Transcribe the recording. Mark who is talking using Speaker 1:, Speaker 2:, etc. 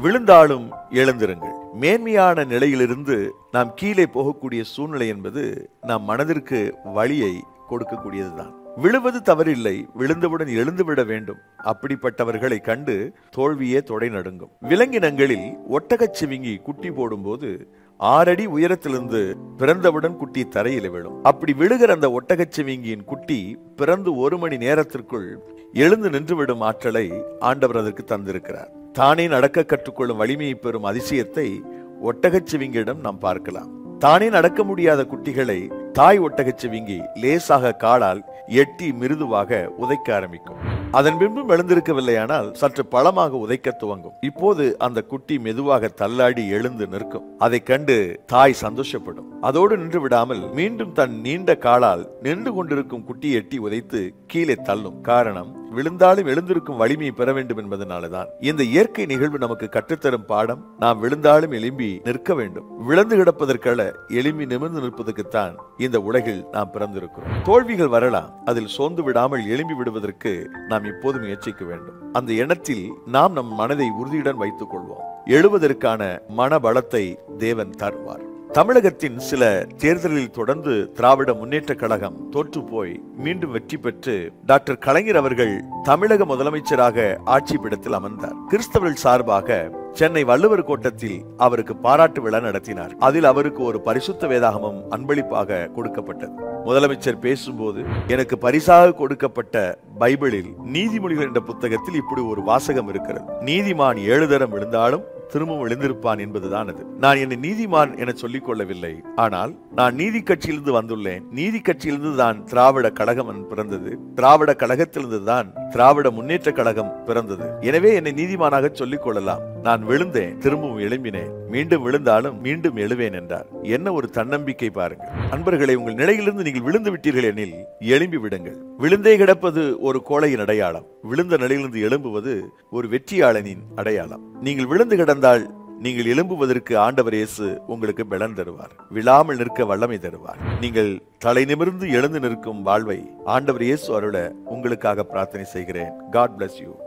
Speaker 1: விழுந்தாலும் எழுந்திருங்கள் மேன்மையான நிலையிலிருந்து நாம் கீழே போகக்கூடிய சூழ்நிலை என்பது நம் மனதிற்கு வழியை கொடுக்கக்கூடியதுதான் விழுவது தவறில்லை விழுந்தவுடன் எழுந்துவிட வேண்டும் அப்படிப்பட்டவர்களை கண்டு தோல்வியே தொடை நடுங்கும் விலங்கினங்களில் ஒட்டகச் சிவிங்கி குட்டி போடும்போது ஆறடி உயரத்திலிருந்து பிறந்தவுடன் குட்டி தரையில் விழும் அப்படி விழுகிற அந்த ஒட்டகச் சிவிங்கியின் குட்டி பிறந்து ஒரு மணி நேரத்திற்குள் எழுந்து நின்றுவிடும் ஆற்றலை ஆண்டவர் அதற்கு தந்திருக்கிறார் தானே நடக்க கற்றுக்கொள்ளும் வலிமையை பெறும் அதிசயத்தை ஒட்டகச் சிவிங்கியிடம் நாம் பார்க்கலாம் தானே நடக்க முடியாத குட்டிகளை தாய் ஒட்டகச் சிவிங்கி லேசாக காலால் எட்டி மிருதுவாக உதைக்க ஆரம்பிக்கும் அதன் பின்பும் எழுந்திருக்கவில்லையானால் சற்று பழமாக உதைக்க துவங்கும் இப்போது அந்த குட்டி மெதுவாக தள்ளாடி எழுந்து நிற்கும் அதை கண்டு தாய் சந்தோஷப்படும் அதோடு நின்று விடாமல் மீண்டும் தன் நீண்ட காலால் நின்று கொண்டிருக்கும் குட்டி எட்டி உதைத்து கீழே தள்ளும் காரணம் விழுந்தாலும் எழுந்திருக்கும் வலிமையை பெற வேண்டும் என்பதனாலதான் இந்த இயற்கை நிகழ்வு நமக்கு கற்றுத்தரும் பாடம் நாம் விழுந்தாலும் எழும்பி நிற்க வேண்டும் விழுந்து கிடப்பதற்கல்ல எழும்பி நிமிர்ந்து நிற்பதற்குத்தான் இந்த உலகில் நாம் பிறந்திருக்கிறோம் தோல்விகள் வரலாம் அதில் சோர்ந்து விடாமல் எழும்பி விடுவதற்கு நாம் இப்போது முயற்சிக்க வேண்டும் அந்த எண்ணத்தில் நாம் நம் மனதை உறுதியுடன் வைத்துக் கொள்வோம் எழுவதற்கான மன பலத்தை தேவன் தருவார் தமிழகத்தின் சில தேர்தலில் தொடர்ந்து திராவிட முன்னேற்ற கழகம் தோற்று போய் மீண்டும் வெற்றி பெற்று டாக்டர் கலைஞர் அவர்கள் தமிழக முதலமைச்சராக ஆட்சி பீடத்தில் அமர்ந்தார் கிறிஸ்தவர்கள் சார்பாக சென்னை வள்ளுவர் கோட்டத்தில் அவருக்கு பாராட்டு விழா நடத்தினார் அதில் அவருக்கு ஒரு பரிசுத்த வேதாகமம் அன்பளிப்பாக கொடுக்கப்பட்டது முதலமைச்சர் பேசும்போது எனக்கு பரிசாக கொடுக்கப்பட்ட பைபிளில் நீதிமொழிகள் என்ற புத்தகத்தில் இப்படி ஒரு வாசகம் இருக்கிறது நீதிமான் ஏழு தரம் விழுந்தாலும் திரும்பவும் எழுந்திருப்பான் என்பதுதான் அது நான் என்னை நீதிமான் என சொல்லிக் கொள்ளவில்லை ஆனால் நான் நீதி கட்சியிலிருந்து வந்துள்ளேன் நீதி கட்சியிலிருந்து தான் திராவிட கழகம் பிறந்தது திராவிட கழகத்திலிருந்து தான் திராவிட முன்னேற்ற கழகம் பிறந்தது எனவே என்னை நீதிமானாக சொல்லிக் கொள்ளலாம் நான் விழுந்தேன் திரும்பவும் எழும்பினேன் மீண்டும் விழுந்தாலும் மீண்டும் எழுவேன் என்றார் என்ன ஒரு தன்னம்பிக்கை பாருங்கள் அன்பர்களை உங்கள் நிலையிலிருந்து நீங்கள் விழுந்து விட்டீர்கள் எனில் எழும்பி விடுங்கள் விழுந்தே கிடப்பது ஒரு கோழையின் அடையாளம் விழுந்த நிலையிலிருந்து எழும்புவது ஒரு வெற்றியாளனின் அடையாளம் நீங்கள் விழுந்து கிடந்தால் நீங்கள் எழும்புவதற்கு ஆண்டவர் இயேசு உங்களுக்கு பலன் தருவார் விழாமல் நிற்க வல்லமை தருவார் நீங்கள் தலை நிமிர்ந்து எழுந்து நிற்கும் வாழ்வை ஆண்டவர் இயேசு அருள உங்களுக்காக பிரார்த்தனை செய்கிறேன் காட் bless யூ